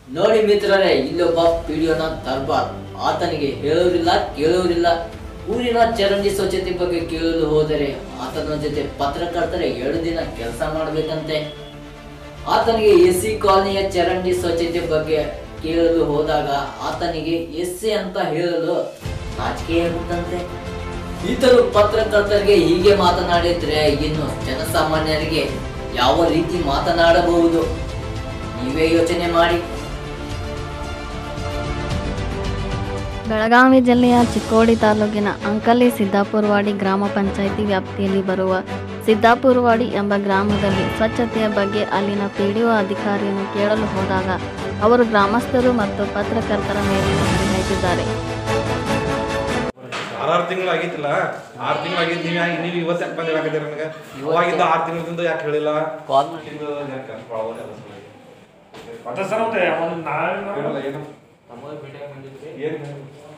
ನೋಡಿ ಮಿತ್ರರೇ ಇಲ್ಲೊಬ್ಬ ಪಿಡಿಯೋನ ದರ್ಬಾರ್ ಆತನಿಗೆ ಹೇಳೋರಿಲ್ಲ ಕೇಳೋರಿಲ್ಲ ಊರಿನ ಚರಂಡಿ ಸ್ವಚ್ಛತೆ ಬಗ್ಗೆ ಕೇಳಲು ಹೋದರೆ ಆತನ ಜೊತೆ ಪತ್ರಕರ್ತರೆ ಎರಡು ದಿನ ಕೆಲಸ ಮಾಡಬೇಕಂತೆ ಆತನಿಗೆ ಎಸ್ ಸಿ ಕಾಲನಿಯ ಚರಂಡಿ ಸ್ವಚ್ಛತೆ ಬಗ್ಗೆ ಕೇಳಲು ಹೋದಾಗ ಆತನಿಗೆ ಎಸ್ ಸಿ ಅಂತ ಹೇಳಲು ನಾಚಿಕೆಯಾಗುತ್ತಂತೆ ಈತರು ಪತ್ರಕರ್ತರಿಗೆ ಹೀಗೆ ಮಾತನಾಡಿದ್ರೆ ಇನ್ನು ಜನಸಾಮಾನ್ಯರಿಗೆ ಯಾವ ರೀತಿ ಮಾತನಾಡಬಹುದು ನೀವೇ ಯೋಚನೆ ಮಾಡಿ ಬೆಳಗಾವಿ ಜಿಲ್ಲೆಯ ಚಿಕ್ಕೋಡಿ ತಾಲೂಕಿನ ಅಂಕಲಿ ಸಿದ್ದಾಪುರವಾಡಿ ಗ್ರಾಮ ಪಂಚಾಯಿತಿ ವ್ಯಾಪ್ತಿಯಲ್ಲಿ ಬರುವ ಸಿದ್ದಾಪುರವಾಡಿ ಎಂಬ ಗ್ರಾಮದಲ್ಲಿ ಸ್ವಚ್ಛತೆಯ ಬಗ್ಗೆ ಅಲ್ಲಿನ ಪಿಡಿಒ ಅಧಿಕಾರಿಯನ್ನು ಕೇಳಲು ಹೋದಾಗ ಅವರು ಗ್ರಾಮಸ್ಥರು ಮತ್ತು ಪತ್ರಕರ್ತರ ಮೇಲಿನ ಹರಿಹಾಯ್ದಿದ್ದಾರೆ ಆರಾರು ತಿಂಗಳು ಆಗಿತ್ತಿಲ್ಲ ಆರು ತಿಂಗಳು ಆಗಿದ್ದು ನೀವು ಯಾಕೆ ನೀವು ಇವತ್ತು ಯಾಕೆ ಬಂದಿಲ್ಲ ಹಾಕಿದ್ದೀರಿ ನನಗೆ ಇವಾಗಿದ್ದ ಆರು ತಿಂಗಳಿಂದ ಯಾಕೆ ಹೇಳಿಲ್ಲ ಕಾಲ್ ಮತ್ತೆ ಸರ್ ಮತ್ತೆ ಒಂದು ನಾಳೆ ಏನು ಏನು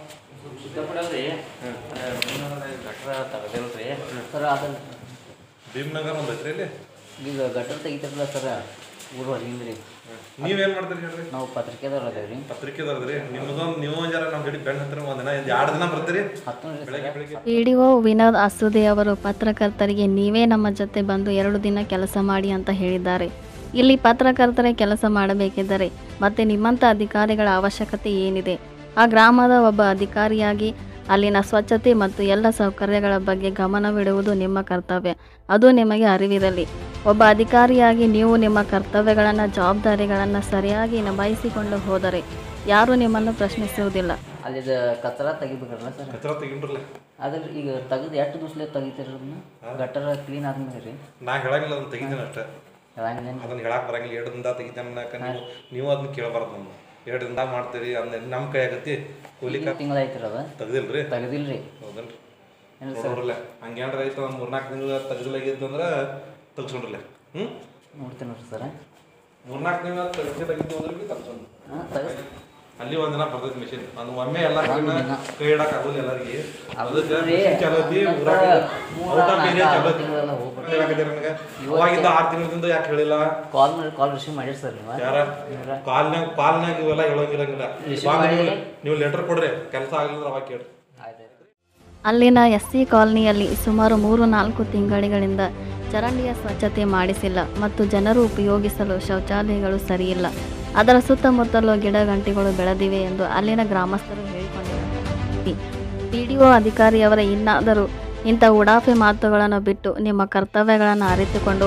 ಸರ್ ಅದನ್ನ ಭೀಮ್ನಗರ್ ಒಂದು ಐತ್ರಿ ಇಲ್ಲಿ ಈಗ ಗಟರ್ ತೆಗಿತಾರಲ್ಲ ಸರ್ ಊರು ಹೊರಗಿಂದ್ರಿ ನೀವೇನು ಮಾಡ್ತೀರಿ ಹೇಳ್ರಿ ನಾವು ಪತ್ರಿಕೆದವ್ರು ಅದೇವ್ರಿ ಪತ್ರಿಕೆದವ್ರದ್ರಿ ನಿಮ್ದೊಂದು ನೀವು ಒಂದು ಜರ ನಮ್ಮ ಜೋಡಿ ಬೆಣ್ಣ ಹತ್ರ ಒಂದು ದಿನ ಎರಡು ದಿನ ಬರ್ತೀರಿ ಹತ್ತು ಬೆಳಗ್ಗೆ ಬೆಳಗ್ಗೆ ಪಿಡಿಒ ವಿನೋದ್ ಅಸುದೆ ಅವರು ಪತ್ರಕರ್ತರಿಗೆ ನೀವೇ ನಮ್ಮ ಜೊತೆ ಬಂದು ಎರಡು ದಿನ ಕೆಲಸ ಮಾಡಿ ಅಂತ ಹೇಳಿದ್ದಾರೆ ಇಲ್ಲಿ ಪತ್ರಕರ್ತರೇ ಕೆಲಸ ಮಾಡಬೇಕಿದ್ದರೆ ಮತ್ತೆ ನಿಮ್ಮಂಥ ಅಧಿಕಾರಿಗಳ ಅವಶ್ಯಕತೆ ಏನಿದೆ ಆ ಗ್ರಾಮದ ಒಬ್ಬ ಅಧಿಕಾರಿಯಾಗಿ ಅಲ್ಲಿನ ಸ್ವಚ್ಛತೆ ಮತ್ತು ಎಲ್ಲ ಸೌಕರ್ಯಗಳ ಬಗ್ಗೆ ಗಮನವಿಡುವುದು ನಿಮ್ಮ ಕರ್ತವ್ಯ ಅದು ನಿಮಗೆ ಅರಿವಿರಲಿ ಒಬ್ಬ ಅಧಿಕಾರಿಯಾಗಿ ನೀವು ನಿಮ್ಮ ಕರ್ತವ್ಯಗಳನ್ನು ಜವಾಬ್ದಾರಿಗಳನ್ನು ಸರಿಯಾಗಿ ನಿಭಾಯಿಸಿಕೊಂಡು ಹೋದರೆ ಯಾರೂ ನಿಮ್ಮನ್ನು ಪ್ರಶ್ನಿಸುವುದಿಲ್ಲ ಅಲ್ಲಿದ ಕಚರ ತೆಗಿಬೇಕಲ್ಲ ಸರ್ ಕಚರ ತೆಗಿನ್ರಲ್ಲ ಅದ್ರ ಈಗ ತೆಗೆದು ಎಷ್ಟು ದಿವ್ಸಲೆ ತೆಗಿತೀರಿ ಅದನ್ನ ಗಟರ ಕ್ಲೀನ್ ಆದ್ಮೇಲೆ ರೀ ನಾ ಹೇಳಂಗಿಲ್ಲ ಅದನ್ನ ತೆಗಿತೀನಿ ಅಷ್ಟೇ ಹೇಳಂಗಿಲ್ಲ ಅದನ್ನ ಹೇಳಕ್ ಬರಂಗಿಲ್ಲ ಎರಡು ದಿನದಾಗ ತೆಗಿತಾನೆ ಅನ್ನಕ ನೀವು ನೀವು ಅದನ್ನ ಕೇಳಬಾರ್ದು ನಮ್ಮ ಎರಡು ದಿನದಾಗ ಮಾಡ್ತೀರಿ ಅಂದ್ ನಮ್ಮ ಕೈ ಆಗತ್ತಿ ಕೂಲಿ ಕಾ ತಿಂಗಳ ಐತ್ರಿ ಅದ ತೆಗ್ದಿಲ್ರಿ ತೆಗ್ದಿಲ್ರಿ ಹೌದಲ್ರಿ ಏನು ನೋಡ್ರಲ್ಲ ಹಂಗೇನ್ರ ಆಯ್ತು ಒಂದು ಮೂರ್ನಾಲ್ಕು ತಿಂಗಳು ತೆಗ್ದಿಲಾಗಿದ್ದು ಅಂದ್ರೆ ತೆಗ್ಸ್ಕೊಂಡ್ರಲ್ಲ ಹ್ಞೂ ನೋಡ್ತೀನಿ ನೋಡ್ರಿ ಸರ್ ಮೂರ್ನಾಲ್ಕು ತಿಂಗಳು ತೆಗ್ದಿಲಾಗಿದ್ದು ಅಂದ್ರೆ ಬಿ ತೆಗ್ಸ್ಕೊಂಡು ಹಾಂ ತೆಗಸ್ ಅಲ್ಲಿ ಒಂದ್ ದಿನ ಬರ್ತೈತಿ ಮಿಷಿನ್ ಅದು ಒಮ್ಮೆ ಎಲ್ಲ ಕಡೆನ ಕೈ ಇಡಕ್ ಆಗೋಲ್ಲ ಎಲ್ಲರಿಗೆ ಅದಕ್ಕೆ ರೀ, machine ಚಾಲೂ ಐತಿ ಅದಕ್ಕ ಊರಾಗ ಮೂರ ಔಟ್ ಆಫ್ ಏರಿಯಾ ನಾಲ್ಕು ಚಾಲೂ ಐತಿ ತಿಂಗಳೆಲ್ಲ ಹೋಗ್ಬಿಟ್ಟು. ಹೇಳಾಕತ್ತೀರಿ ನನಗೆ ಅವಾಗಿದ್ದ ಆರು ತಿಂಗಳಿಂದ ಯಾಕೆ ಹೇಳಿಲ್ಲ ಕಾಲ್ ಮಾಡಿ ಕಾಲ್ ರಿಸೀವ್ ಮಾಡಿರಿ ಸರ್ ನೀವು ಯಾರ ಕಾಲ್ನಾಗ ಕಾಲ್ನಾಗ ಇವೆಲ್ಲ ಹೇಳಂಗಿರಂಗಿಲ್ಲ Receive ಇವಾಗ ನೀವು ಮಾಡಿ. ನೀವು ಲೆಟರ್ ಕೊಡ್ರಿ ಕೆಲಸ ಆಗ್ಲಿಲ್ಲ ಅವಾಗ ಕೇಳ್ರಿ ಆಯ್ತು ಅಲ್ಲಿನ ಎಸ್ ಸಿ ಕಾಲನಿಯಲ್ಲಿ ಸುಮಾರು ಮೂರು ನಾಲ್ಕು ತಿಂಗಳಿಗಳಿಂದ ಚರಂಡಿಯ ಸ್ವಚ್ಛತೆ ಮಾಡಿಸಿಲ್ಲ ಮತ್ತು ಜನರು ಉಪಯೋಗಿಸಲು ಶೌಚಾಲಯಗಳು ಸರಿಯಿಲ್ಲ ಅದರ ಸುತ್ತಮುತ್ತಲು ಗಿಡ ಗಂಟಿಗಳು ಬೆಳೆದಿವೆ ಎಂದು ಅಲ್ಲಿನ ಗ್ರಾಮಸ್ಥರು ಹೇಳಿಕೊಂಡಿದ್ದಾರೆ ಪಿಡಿಒ ಅಧಿಕಾರಿಯವರ ಇನ್ನಾದರೂ ಇಂಥ ಉಡಾಫೆ ಮಾತುಗಳನ್ನು ಬಿಟ್ಟು ನಿಮ್ಮ ಕರ್ತವ್ಯಗಳನ್ನು ಅರಿತುಕೊಂಡು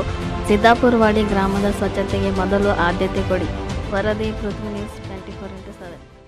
ಸಿದ್ದಾಪುರವಾಡಿ ಗ್ರಾಮದ ಸ್ವಚ್ಛತೆಗೆ ಮೊದಲು ಆದ್ಯತೆ ಕೊಡಿ ವರದಿ Prithvi news twenty four into seven